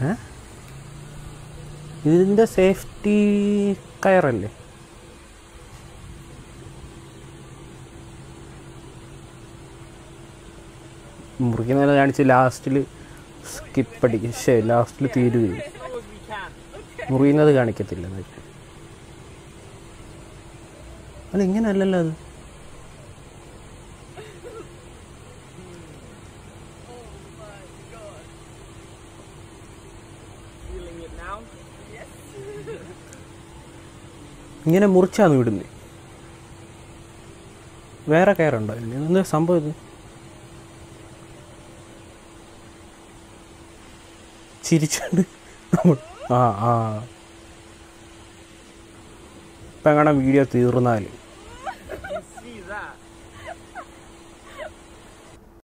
ഏ ഇതിൻ്റെ സേഫ്റ്റി കയറല്ലേ മുറിക്കുന്നതിനെ കാണിച്ച് ലാസ്റ്റിൽ സ്കിപ്പ് അടിക്കും ശേ ലാസ്റ്റിൽ തീരുകയും മുറിയുന്നത് കാണിക്കത്തില്ല അത്. അല്ല ഇങ്ങനെയല്ലല്ലോ അത് Feeling it now? ഇങ്ങനെ മുറിച്ചാന്ന് വിടുന്നത് വേറെ കയറുണ്ടോ ഇതിന്? എന്താ സംഭവം ഇത് ചിരിച്ചുണ്ട് നമ്മൾ ആ ആ ഇപ്പം എങ്ങനെ വീഡിയോ തീർന്നാൽ